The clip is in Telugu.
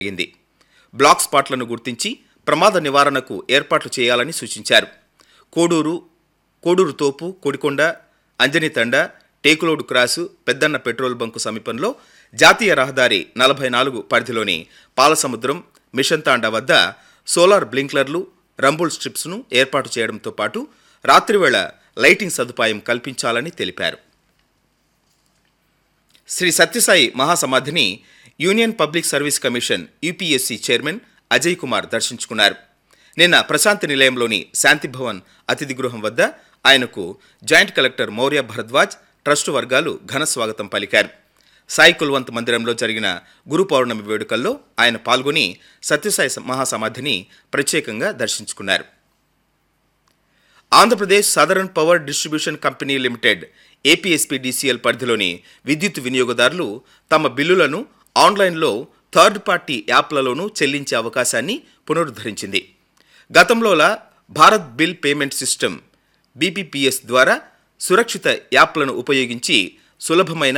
జరిగింది బ్లాక్ స్పాట్లను గుర్తించి ప్రమాద నివారణకు ఏర్పాట్లు చేయాలని సూచించారు Koduru Koduru Thopu Kodikonda Anjanithanda Tekulodu cross Peddanna petrol bunk సమీపంలో జాతీయ రహదారి నలభై నాలుగు పరిధిలోని పాలసముద్రం మిషన్ తాండా వద్ద సోలార్ బ్లింక్లర్లు రంబుల్ స్ట్రిప్స్ను ఏర్పాటు చేయడంతో పాటు రాత్రివేళ లైటింగ్ సదుపాయం కల్పించాలని తెలిపారు శ్రీ సత్యసాయి మహాసమాధిని Union Public Service Commission UPSC chairman Ajay Kumar దర్శించుకున్నారు నిన్న ప్రశాంతి నిలయంలోని శాంతి భవన్ అతిథి గృహం వద్ద ఆయనకు joint collector Maurya Bharadwaj trust వర్గాలు ఘన స్వాగతం పలికారు సాయి కుల్వంత్ మందిరంలో జరిగిన గురు పౌర్ణమి వేడుకల్లో ఆయన పాల్గొని సత్యసాయి మహాసమాధిని ప్రత్యేకంగా దర్శించుకున్నారు Andhra Pradesh Southern Power Distribution Company Limited APSPDCL పరిధిలోని విద్యుత్ వినియోగదారులు తమ బిల్లులను ఆన్లైన్లో థర్డ్ పార్టీ యాప్లలోనూ చెల్లించే అవకాశాన్ని పునరుద్ధరించింది గతంలోలా Bharat bill payment system BPPS ద్వారా సురక్షిత యాప్లను ఉపయోగించి సులభమైన